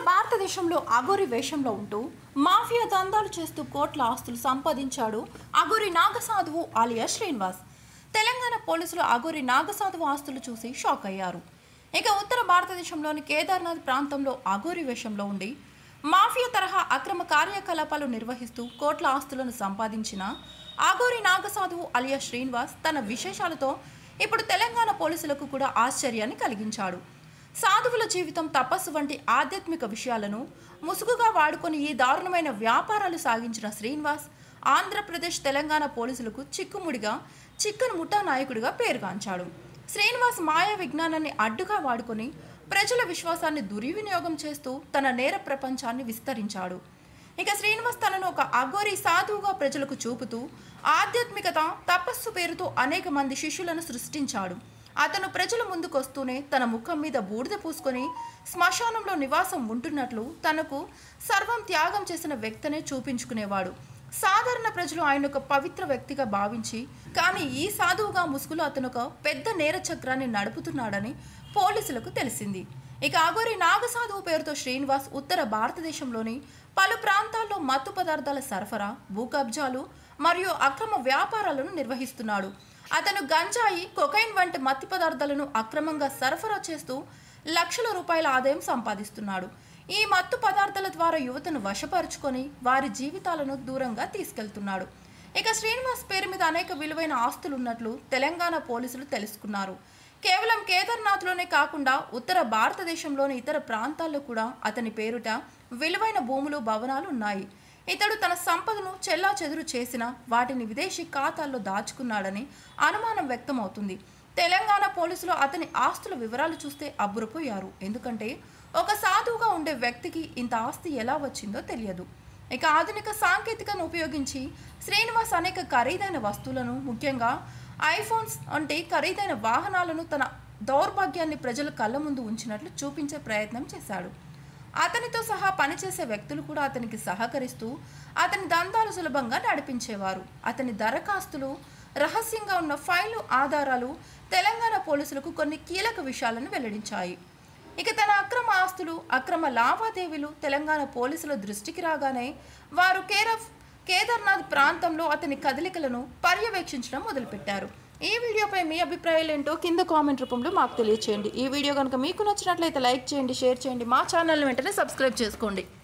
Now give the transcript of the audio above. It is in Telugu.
భారతదేశంలో అఘోరి వేషంలో ఉంటూ మాఫియా దందాలు చేస్తూ కోట్ల ఆస్తులు సంపాదించాడు అఘోరి నాగసాధువు ఆలియా శ్రీనివాస్ తెలంగాణ పోలీసులు అఘోరి నాగసాధువు ఆస్తులు చూసి షాక్ అయ్యారు ఇక ఉత్తర భారతదేశంలోని కేదార్నాథ్ ప్రాంతంలో అఘోరి వేషంలో ఉండి మాఫియా తరహా అక్రమ కార్యకలాపాలు నిర్వహిస్తూ కోట్ల ఆస్తులను సంపాదించిన అఘోరి నాగసాధువు అలియా శ్రీనివాస్ తన విశేషాలతో ఇప్పుడు తెలంగాణ పోలీసులకు కూడా ఆశ్చర్యాన్ని కలిగించాడు సాధువుల జీవితం తపస్సు వంటి ఆధ్యాత్మిక విషయాలను ముసుగుగా వాడుకొని ఈ దారుణమైన వ్యాపారాలు సాగించిన శ్రీనివాస్ ఆంధ్రప్రదేశ్ తెలంగాణ పోలీసులకు చిక్కుముడిగా చిక్కన్ ముఠా నాయకుడిగా పేరుగాంచాడు శ్రీనివాస్ మాయ విజ్ఞానాన్ని అడ్డుగా వాడుకొని ప్రజల విశ్వాసాన్ని దుర్వినియోగం చేస్తూ తన నేర ప్రపంచాన్ని విస్తరించాడు ఇక శ్రీనివాస్ తనను ఒక అఘోరి సాధువుగా ప్రజలకు చూపుతూ ఆధ్యాత్మికత తపస్సు పేరుతో అనేక మంది శిష్యులను సృష్టించాడు అతను ప్రజల ముందుకొస్తూనే తన ముఖం మీద బూడిద పూసుకొని శ్మశానంలో నివాసం ఉంటున్నట్లు తనకు సర్వం త్యాగం చేసిన వ్యక్తినే చూపించుకునేవాడు సాధారణ ప్రజలు ఆయన ఒక పవిత్ర వ్యక్తిగా భావించి కానీ ఈ సాధువుగా ముసుగులో అతను ఒక పెద్ద నేర చక్రాన్ని నడుపుతున్నాడని పోలీసులకు తెలిసింది ఇక అగోరి నాగసాధువు పేరుతో శ్రీనివాస్ ఉత్తర భారతదేశంలోని పలు ప్రాంతాల్లో మత్తు పదార్థాల సరఫరా భూ కబ్జాలు మరియు అక్రమ వ్యాపారాలను నిర్వహిస్తున్నాడు అతను గంజాయి కొకైన్ వంటి మత్తి పదార్థాలను అక్రమంగా సరఫరా చేస్తూ లక్షల రూపాయల ఆదాయం సంపాదిస్తున్నాడు ఈ మత్తు పదార్థాల ద్వారా యువతను వశపరుచుకొని వారి జీవితాలను దూరంగా తీసుకెళ్తున్నాడు ఇక శ్రీనివాస్ పేరు మీద అనేక విలువైన ఆస్తులు ఉన్నట్లు తెలంగాణ పోలీసులు తెలుసుకున్నారు కేవలం కేదార్నాథ్లోనే కాకుండా ఉత్తర భారతదేశంలోని ఇతర ప్రాంతాల్లో కూడా అతని పేరుట విలువైన భూములు భవనాలు ఉన్నాయి ఇతడు తన సంపదను చెల్లా చెదురు చేసిన వాటిని విదేశీ ఖాతాల్లో దాచుకున్నాడని అనుమానం వ్యక్తమవుతుంది తెలంగాణ పోలీసులు అతని ఆస్తుల వివరాలు చూస్తే అబ్బురపోయారు ఎందుకంటే ఒక సాధువుగా ఉండే వ్యక్తికి ఇంత ఆస్తి ఎలా వచ్చిందో తెలియదు ఇక ఆధునిక సాంకేతికను ఉపయోగించి శ్రీనివాస్ అనేక ఖరీదైన వస్తువులను ముఖ్యంగా ఐఫోన్స్ వంటి ఖరీదైన వాహనాలను తన దౌర్భాగ్యాన్ని ప్రజల కళ్ళ ముందు ఉంచినట్లు చూపించే ప్రయత్నం చేశాడు అతనితో సహా పనిచేసే వ్యక్తులు కూడా అతనికి సహకరిస్తూ అతని దందాలు సులభంగా నడిపించేవారు అతని దరఖాస్తులు రహస్యంగా ఉన్న ఫైలు ఆధారాలు తెలంగాణ పోలీసులకు కొన్ని కీలక విషయాలను వెల్లడించాయి ఇక తన అక్రమ ఆస్తులు అక్రమ లావాదేవీలు తెలంగాణ పోలీసుల దృష్టికి రాగానే వారు కేరఫ్ కేదార్నాథ్ ప్రాంతంలో అతని కదలికలను పర్యవేక్షించడం మొదలుపెట్టారు ఈ వీడియోపై మీ అభిప్రాయాలు ఏంటో కింద కామెంట్ రూపంలో మాకు తెలియచేయండి ఈ వీడియో కనుక మీకు నచ్చినట్లయితే లైక్ చేయండి షేర్ చేయండి మా ఛానల్ని వెంటనే సబ్స్క్రైబ్ చేసుకోండి